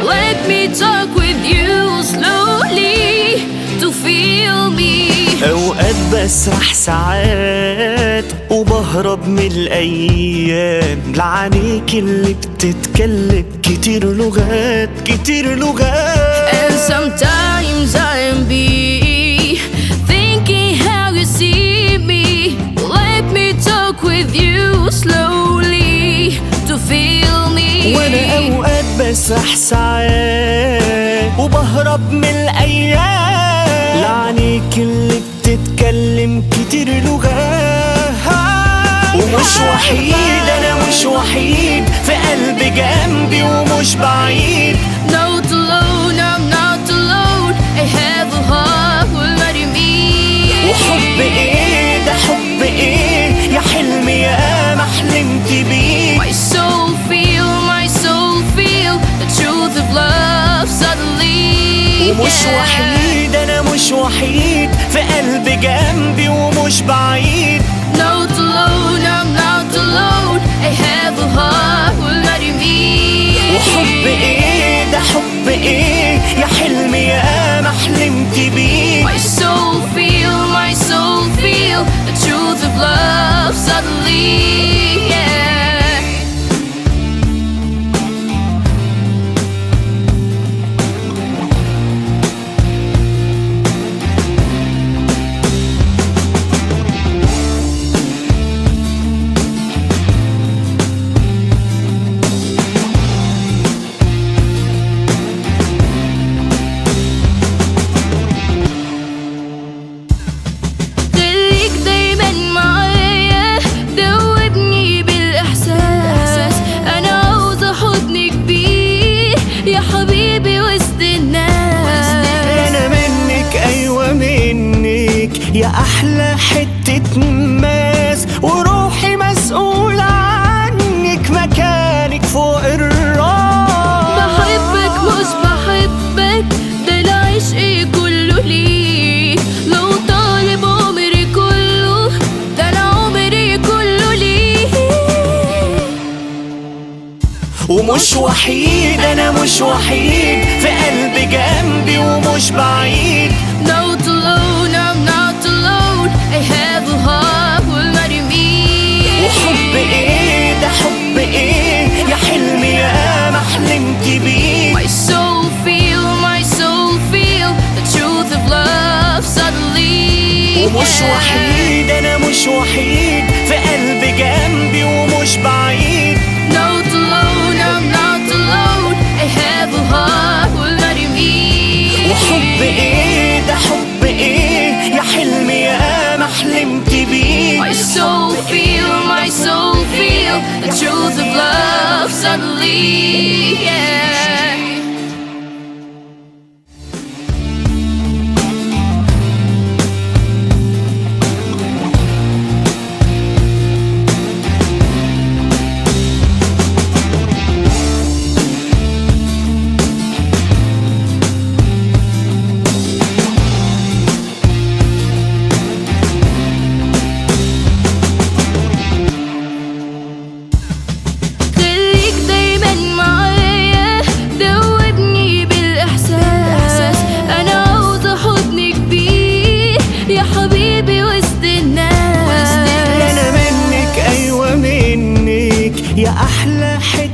Let me talk with you slowly to feel me. اوقات بسرح ساعات وبهرب من الايام لعينيك اللي بتتكلم كتير لغات كتير لغات And sometimes I'm be thinking how you see me. Let me talk with you slowly to feel me. وانا اوقات بسرح ساعات وبهرب من الايام لعينيك اللي بتتكلم كتير لغات ومش وحيد انا مش وحيد في قلبي جنبي ومش بعيد Not alone, I'm not alone. I have a heart who'll let me. وحب ايه ده حب ايه يا حلمي يا ما حلمت بيه My soul feel, my soul feel the truth of love suddenly. ومش yeah. وحيد انا مش وحيد في قلبي جنبي ومش بعيد Not alone, I'm not alone. I have a heart who'll let me. وحب ايه ده حب ايه يا حلمي يا ما حلمت بيه My soul feel, my soul feel the truth of love suddenly. Yeah. خليك دايما معايا دوبني بالاحساس انا عاوزه حضن كبير يا حبيبي وسط الناس انا منك ايوه منك يا احلى حتة ماس وروحي مسؤولة عنك مكانك فوق الراس بحبك مش بحبك ده العشق كله ليك لو طالب عمري كله ده انا عمري كله ليك ومش وحيد انا مش وحيد في قلبي جنبي ومش بعيد Not alone, I'm not alone. I have a heart who'll let me. وحب ايه ده حب ايه يا حلمي يا ما حلمت بيه My soul feel, my soul feel the truth of love suddenly. ومش yeah. وحيد انا مش وحيد في قلبي جنبي ومش بعيد Not alone, I'm not alone. I have a heart who'll let me. وحب ايه ده حب ايه يا حلمي يا ما حلمت بيه My soul feel, my soul feel the truth of love suddenly. Yeah. خليك دايما معايا دوبني بالاحساس انا عاوزه حضن كبير يا حبيبي وسط الناس انا منك ايوه منك يا احلى حتة